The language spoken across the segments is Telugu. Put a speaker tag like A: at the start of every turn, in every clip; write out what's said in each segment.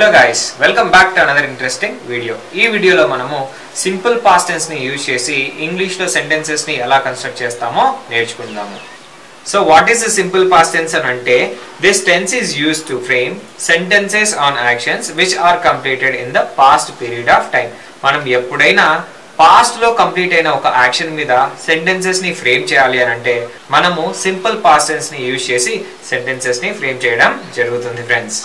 A: hello guys welcome back to another interesting video ఈ వీడియోలో మనము సింపుల్ పాస్ట్ టెన్స్ ని యూజ్ చేసి ఇంగ్లీష్ లో సెంటెన్సెస్ ని ఎలా కన్స్ట్రక్ట్ చేస్తామో నేర్చుకుందాము so what is the simple past tense అని అంటే this tense is used to frame sentences on actions which are completed in the past period of time మనం ఎప్పుడైనా పాస్ట్ లో కంప్లీట్ అయిన ఒక యాక్షన్ మీద సెంటెన్సెస్ ని ఫ్రేమ్ చేయాలి అని అంటే మనము సింపుల్ పాస్ట్ టెన్స్ ని యూజ్ చేసి సెంటెన్సెస్ ని ఫ్రేమ్ చేయడం జరుగుతుంది ఫ్రెండ్స్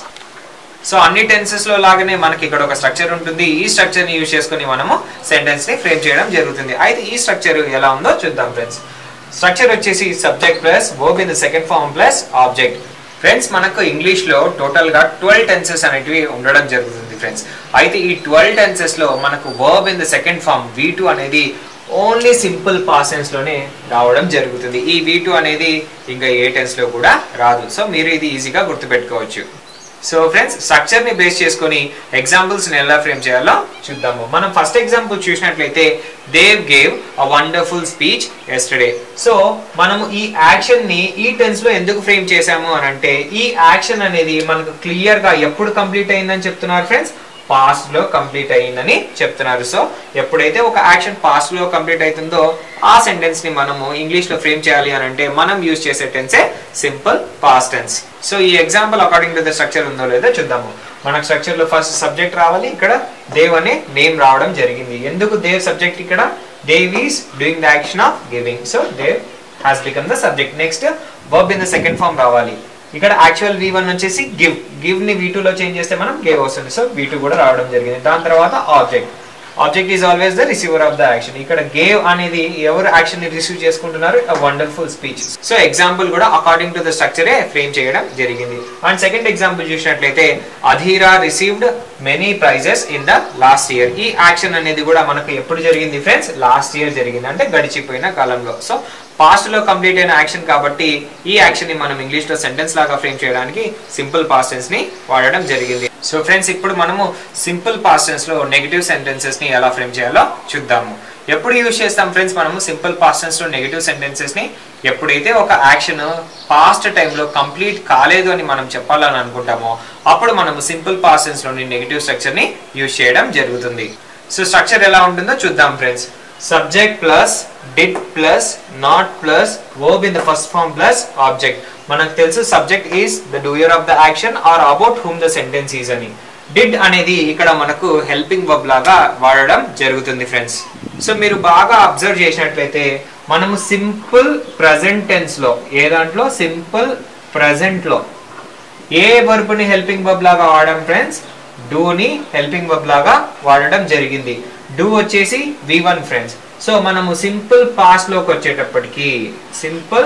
A: సో అన్ని టెన్సెస్ లో లాగానే మనకి ఇక్కడ ఒక స్ట్రక్చర్ ఉంటుంది ఈ స్ట్రక్చర్ ని యూజ్ చేసుకుని మనము సెంటెన్స్ ని ఫ్రేమ్ చేయడం జరుగుతుంది అయితే ఈ స్ట్రక్చర్ ఎలా ఉందో చూద్దాం ఫ్రెండ్స్ స్ట్రక్చర్ వచ్చేసి subject plus verb in the second form plus object friends మనకు ఇంగ్లీష్ లో టోటల్ గా ట్వెల్వ్ టెన్సెస్ అనేటివి ఉండడం జరుగుతుంది ఫ్రెండ్స్ అయితే ఈ ట్వెల్వ్ టెన్సెస్ లో మనకు verb in the second form V two అనేది ఓన్లీ సింపుల్ పాసెన్స్ లోనే రావడం జరుగుతుంది ఈ వి టూ అనేది ఇంకా ఏ టెన్స్ లో కూడా రాదు సో మీరు ఇది ఈజీగా గుర్తుపెట్టుకోవచ్చు సో ఫ్రెండ్స్ స్ట్రక్చర్ ని బేస్ చేసుకొని ఎగ్జాంపుల్స్ ని ఎలా ఫ్రేమ్ చేయాలో చూద్దాము మనం ఫస్ట్ ఎగ్జాంపుల్ చూసినట్లయితే Dev gave a wonderful speech yesterday so మనము ఈ యాక్షన్ ని ఈ టెన్స్ లో ఎందుకు ఫ్రేమ్ చేశాము అని అంటే ఈ యాక్షన్ అనేది మనకు క్లియర్ గా ఎప్పుడు కంప్లీట్ అయిందని చెప్తున్నారు ఫ్రెండ్స్ పాస్ట్ లో కంప్లీట్ అయిందని చెప్తున్నారు సో ఎప్పుడైతే ఒక యాక్షన్ పాస్ట్ లో కంప్లీట్ అవుతుందో ఆ సెంటెన్స్ ని మనము ఇంగ్లీష్ లో ఫ్రేమ్ చేయాలి అని అంటే మనం యూజ్ చేసే టెన్సే సింపుల్ పాస్ట్ టెన్స్ సో ఈ example according to the structure ఉందో లేదో చూద్దాము మనకు స్ట్రక్చర్ లో ఫస్ట్ సబ్జెక్ట్ రావాలి ఇక్కడ దేవ్ అనే నేమ్ రావడం జరిగింది ఎందుకు దేవ్ సబ్జెక్ట్ ఇక్కడ Dev is doing the action of giving so Dev has become the subject next verb in the second form రావాలి ఇక్కడ యాక్చువల్ వి వన్ వచ్చేసి గివ్ గివ్ ని వి లో చేంజ్ చేస్తే మనం గేవ్ వస్తుంది సో వి కూడా రావడం జరిగింది దాని తర్వాత object object is always the receiver of the action ఇక్కడ గేవ్ అనేది ఎవరు యాక్షన్ ని రిసీవ్ చేసుకుంటున్నారు వండర్ఫుల్ స్పీచ్ సో ఎగ్జాంపుల్ కూడా అకార్డింగ్ టు ద స్ట్రక్చరే ఫ్రేమ్ చేయడం జరిగింది అండ్ సెకండ్ ఎగ్జాంపుల్ చూసినట్లయితే Adhira received many prizes in the last year ఈ యాక్షన్ అనేది కూడా మనకు ఎప్పుడు జరిగింది ఫ్రెండ్స్ లాస్ట్ ఇయర్ జరిగింది అంటే గడిచిపోయిన కాలంలో సో పాస్ట్ లో కంప్లీట్ అయిన యాక్షన్ కాబట్టి ఈ యాక్షన్ ని మనం ఇంగ్లీష్ లో సెంటెన్స్ లాగా ఫ్రేమ్ చేయడానికి సింపుల్ పాస్ట్ టెన్స్ ని వాడడం జరిగింది సో ఫ్రెండ్స్ ఇప్పుడు మనము సింపుల్ పాస్ట్ టెన్స్ లో నెగిటివ్ సెంటెన్సెస్ ని ఎలా ఫ్రేమ్ చేయాలో చూద్దాము ఎప్పుడు యూజ్ చేస్తాం ఫ్రెండ్స్ మనము సింపుల్ పాస్ట్ టెన్స్ లో నెగిటివ్ సెంటెన్సెస్ ని ఎప్పుడైతే ఒక యాక్షన్ పాస్ట్ టైంలో కంప్లీట్ కాలేదు అని మనం చెప్పాలని అనుకుంటామో అప్పుడు మనము సింపుల్ పాస్ట్ టెన్స్ లోని నెగిటివ్ స్ట్రక్చర్ ని యూజ్ చేయడం జరుగుతుంది సో స్ట్రక్చర్ ఎలా ఉంటుందో చూద్దాం friends subject plus did plus not plus verb in the first form plus object మనకు తెలుసు subject is the doer of the action or about whom the sentence is అని డిడ్ అనేది ఇక్కడ మనకు హెల్పింగ్ వర్బ్ లాగా వాడడం జరుగుతుంది ఫ్రెండ్స్ సో మీరు బాగా అబ్జర్వ్ చేసినట్లయితే మనము సింపుల్ ప్రజెంట్ టెన్స్ లో ఏ దాంట్లో సింపుల్ ప్రజెంట్ లో ఏ వర్బ్ ని హెల్పింగ్ వర్బ్ లాగా వాడడం ఫ్రెండ్స్ డూ ని హెల్పింగ్ వర్బ్ లాగా వాడడం జరిగింది డూ వచ్చేసి వి వన్ ఫ్రెండ్స్ సో మనము సింపుల్ పాస్ట్ లోకి వచ్చేటప్పటికి సింపుల్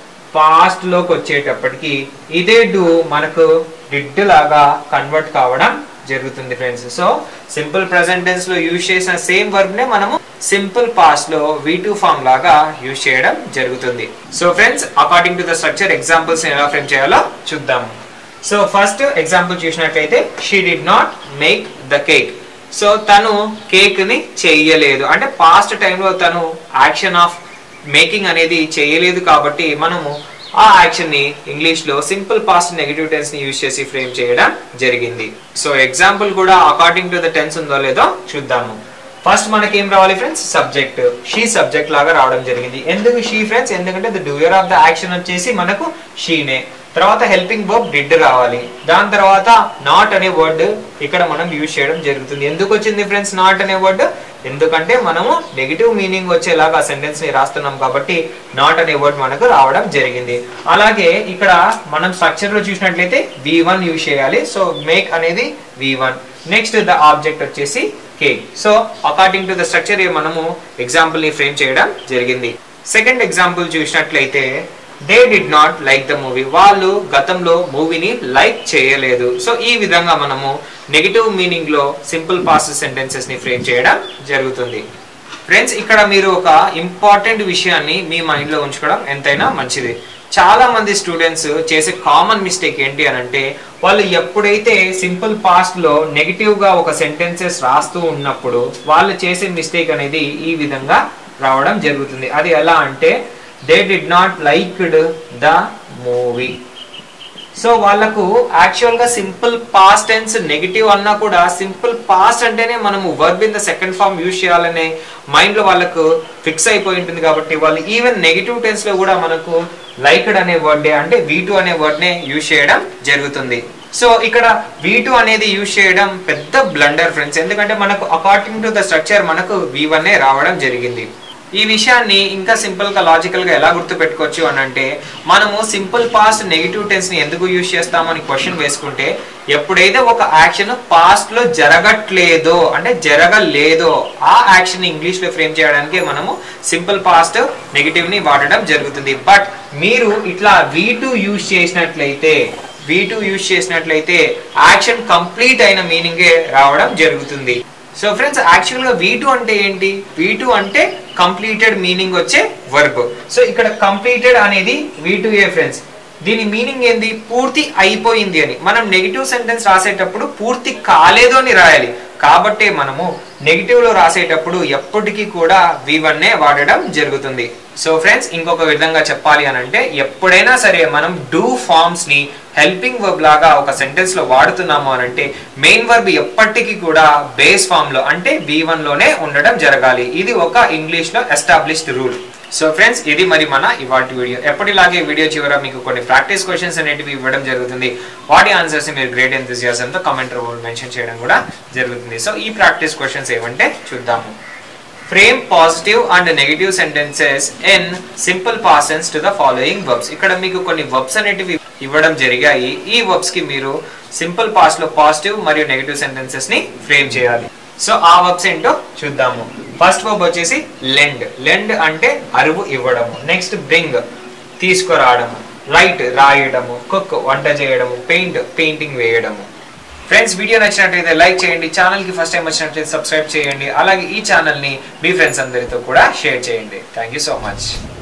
A: పాస్ట్ లోకి వచ్చేటప్పటికి ఇదే డూ మనకు డిడ్ లాగా కన్వర్ట్ కావడం జరుగుతుంది friends so simple present tense లో యూజ్ చేసిన సేమ్ వర్బ్ నే మనము సింపుల్ పాస్ట్ లో వి టూ ఫామ్ లాగా యూజ్ చేయడం జరుగుతుంది so friends according to the structure examples ఎలా ఫ్రేమ్ చేయాలో చూద్దాం సో ఫస్ట్ ఎగ్జాంపుల్ చూసినట్లయితే she did not make the cake so తను కేక్ ని చేయలేదు అంటే పాస్ట్ టైంలో తను యాక్షన్ ఆఫ్ మేకింగ్ అనేది చేయలేదు కాబట్టి మనము ఆ యాక్షన్ ని ఇంగ్లీష్ లో సింపుల్ పాస్ట్ నెగటివ్ టెన్స్ ని యూజ్ చేసి ఫ్రేమ్ చేయడం జరిగింది సో ఎగ్జాంపుల్ కూడా అకార్డింగ్ టు ద టెన్స్ ఉందో లేదో చూద్దాము ఫస్ట్ మనకి ఏం రావాలి ఫ్రెండ్స్ సబ్జెక్ట్ షీ సబ్జెక్ట్ లాగా రావడం జరిగింది ఎందుకు షీ ఫ్రెండ్స్ ఎందుకంటే the doer of the action వచ్చేసి మనకు షీనే తర్వాత హెల్పింగ్ వర్బ్ డిడ్ రావాలి దాని తర్వాత నాట్ అనే వర్డ్ ఇక్కడ మనం యూజ్ చేయడం జరుగుతుంది ఎందుకు వచ్చింది ఫ్రెండ్స్ నాట్ అనే వర్డ్ ఎందుకంటే మనము నెగిటివ్ మీనింగ్ వచ్చేలాగా సెంటెన్స్ ని రాస్తున్నాం కాబట్టి నాట్ అనే వర్డ్ మనకు రావడం జరిగింది అలాగే ఇక్కడ మనం స్ట్రక్చర్ లో చూసినట్లయితే వి వన్ యూజ్ చేయాలి సో మేక్ అనేది V one next the object వచ్చేసి cake so according to the structure మనము ఎగ్జాంపుల్ ని ఫ్రేమ్ చేయడం జరిగింది సెకండ్ ఎగ్జాంపుల్ చూసినట్లయితే they did not like the movie వాళ్ళు గతంలో మూవీని లైక్ చేయలేదు సో ఈ విధంగా మనము నెగిటివ్ మీనింగ్ లో సింపుల్ పాస్ట్ సెంటెన్సెస్ ని ఫ్రేమ్ చేయడం జరుగుతుంది ఫ్రెండ్స్ ఇక్కడ మీరు ఒక ఇంపార్టెంట్ విషయాన్ని మీ మైండ్ లో ఉంచుకోవడం ఎంతైనా మంచిది చాలా మంది స్టూడెంట్స్ చేసే కామన్ మిస్టేక్ ఏంటి అని అంటే వాళ్ళు ఎప్పుడైతే సింపుల్ పాస్ట్ లో నెగిటివ్ గా ఒక సెంటెన్సెస్ రాస్తూ ఉన్నప్పుడు వాళ్ళు చేసే మిస్టేక్ అనేది ఈ విధంగా రావడం జరుగుతుంది అది ఎలా అంటే they did not liked the movie so వాళ్ళకు యాక్చువల్ గా సింపుల్ పాస్ట్ టెన్స్ నెగిటివ్ అన్నా కూడా సింపుల్ పాస్ట్ అంటేనే మనము verb in the second form use చేయాలనే మైండ్ లో వాళ్ళకు ఫిక్స్ అయిపోయి ఉంటుంది కాబట్టి వాళ్ళు ఈవెన్ నెగిటివ్ టెన్స్ లో కూడా మనకు లైక్డ్ అనే వర్డ్ అంటే వీ టూ అనే వర్డ్ నే యూజ్ చేయడం జరుగుతుంది సో ఇక్కడ వీ టూ అనేది యూజ్ చేయడం పెద్ద బ్లండర్ ఫ్రెండ్స్ ఎందుకంటే మనకు అకార్డింగ్ టు ద స్ట్రక్చర్ మనకు వి వన్ రావడం జరిగింది ఈ విషయాన్ని ఇంకా సింపుల్ గా లాజికల్ గా ఎలా గుర్తు పెట్టుకోవచ్చు అని అంటే మనము సింపుల్ పాస్ట్ నెగిటివ్ టెన్స్ ని ఎందుకు యూజ్ చేస్తామని క్వశ్చన్ వేసుకుంటే ఎప్పుడైతే ఒక యాక్షన్ పాస్ట్ లో జరగట్లేదో అంటే జరగలేదో ఆ యాక్షన్ ఇంగ్లీష్ లో ఫ్రేమ్ చేయడానికి మనము సింపుల్ పాస్ట్ నెగిటివ్ ని వాడడం జరుగుతుంది బట్ మీరు ఇట్లా వీ టూ యూజ్ చేసినట్లయితే వీ టూ యూజ్ చేసినట్లయితే యాక్షన్ కంప్లీట్ అయిన మీనింగే రావడం జరుగుతుంది సో ఫ్రెండ్స్ యాక్చువల్ గా వీ టూ అంటే ఏంటి వీ టూ అంటే కంప్లీటెడ్ మీనింగ్ వచ్చే వర్బ్ సో ఇక్కడ కంప్లీటెడ్ అనేది వీ టూ ఏ ఫ్రెండ్స్ దీని మీనింగ్ ఏంది పూర్తి అయిపోయింది అని మనం నెగిటివ్ సెంటెన్స్ రాసేటప్పుడు పూర్తి కాలేదు అని రాయాలి కాబట్టి మనము నెగిటివ్ లో రాసేటప్పుడు ఎప్పటికీ కూడా వి వన్నే వాడడం జరుగుతుంది సో ఫ్రెండ్స్ ఇంకొక విధంగా చెప్పాలి అని అంటే ఎప్పుడైనా సరే మనం డూ ఫార్మ్స్ ని హెల్పింగ్ వర్బ్ లాగా ఒక సెంటెన్స్ లో వాడుతున్నాము అని అంటే మెయిన్ వర్బ్ ఎప్పటికీ కూడా బేస్ ఫామ్ లో అంటే వి వన్ లోనే ఉండడం జరగాలి ఇది ఒక ఇంగ్లీష్ లో ఎస్టాబ్లిష్డ్ రూల్ సో ఫ్రెండ్స్ ఇది మరి మన ఇవాటి వీడియో ఎప్పటిలాగే వీడియో చివర మీకు కొన్ని ప్రాక్టీస్ క్వశ్చన్స్ అనేటివి ఇవ్వడం జరుగుతుంది వాటి ఆన్సర్స్ మీరు గ్రేట్ ఎంతజియాసంతో కమెంట్ మెన్షన్ చేయడం కూడా జరుగుతుంది సో ఈ ప్రాక్టీస్ క్వశ్చన్స్ ఏమంటే చూద్దాము frame positive and negative sentences in simple past tense to the following verbs ఇక్కడ మీకు కొన్ని వర్బ్స్ అనేటివి ఇవ్వడం జరిగాయి ఈ వర్బ్స్ కి మీరు సింపుల్ పాస్ట్ లో పాజిటివ్ మరియు నెగిటివ్ సెంటెన్సెస్ ని ఫ్రేమ్ చేయాలి సో ఆ వర్బ్స్ ఏంటో చూద్దాము ఫస్ట్ వర్బ్ వచ్చేసి లెండ్ లెండ్ అంటే అరువు ఇవ్వడము నెక్స్ట్ బ్రింగ్ తీసుకురావడము రైట్ రాయడము కుక్ వంట చేయడము పెయింట్ పెయింటింగ్ వేయడము ఫ్రెండ్స్ వీడియో నచ్చినట్లయితే లైక్ చేయండి ఛానల్ కి ఫస్ట్ టైం వచ్చినట్లయితే సబ్స్క్రైబ్ చేయండి అలాగే ఈ ఛానల్ ని మీ ఫ్రెండ్స్ అందరితో కూడా షేర్ చేయండి థ్యాంక్ యూ సో మచ్